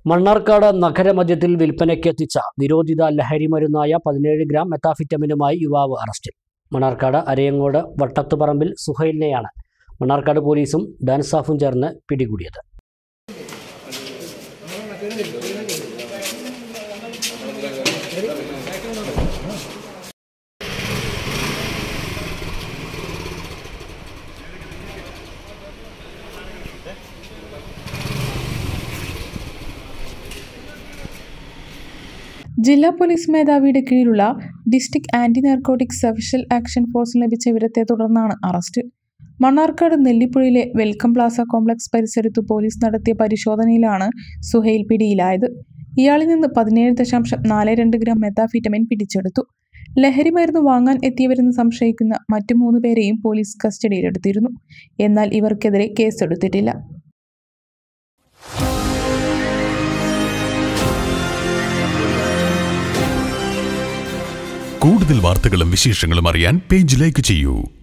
മണ്ണാർക്കാട് നഗരമധ്യത്തിൽ വിൽപ്പനയ്ക്കെത്തിച്ച നിരോധിത ലഹരി മരുന്നായ പതിനേഴ് ഗ്രാം മെത്താഫിറ്റമിനുമായി യുവാവ് അറസ്റ്റിൽ മണ്ണാർക്കാട് അരയങ്ങോട് വട്ടത്തുപറമ്പിൽ സുഹൈലിനെയാണ് മണ്ണാർക്കാട് പോലീസും ഡാൻസാഫും ചേർന്ന് പിടികൂടിയത് ജില്ലാ പോലീസ് മേധാവിയുടെ കീഴിലുള്ള district anti narcotic special action ഫോഴ്സിന് ലഭിച്ച വിവരത്തെ തുടർന്നാണ് അറസ്റ്റ് മണ്ണാർക്കാട് നെല്ലിപ്പുഴയിലെ വെൽക്കം പ്ലാസ കോംപ്ലക്സ് പരിസരത്തു പോലീസ് നടത്തിയ പരിശോധനയിലാണ് സുഹൈൽ പിടിയിലായത് ഇയാളിൽ നിന്ന് പതിനേഴ് ദശാംശം നാല് രണ്ട് ഗ്രാം മെത്താഫിറ്റമിൻ പിടിച്ചെടുത്തു ലഹരി മരുന്ന് വാങ്ങാൻ എത്തിയവരെന്ന് സംശയിക്കുന്ന മറ്റു മൂന്ന് പേരെയും പോലീസ് കസ്റ്റഡിയിലെടുത്തിരുന്നു എന്നാൽ ഇവർക്കെതിരെ കേസെടുത്തിട്ടില്ല കൂടുതൽ വാർത്തകളും വിശേഷങ്ങളും അറിയാൻ പേജ് ലൈക്ക് ചെയ്യൂ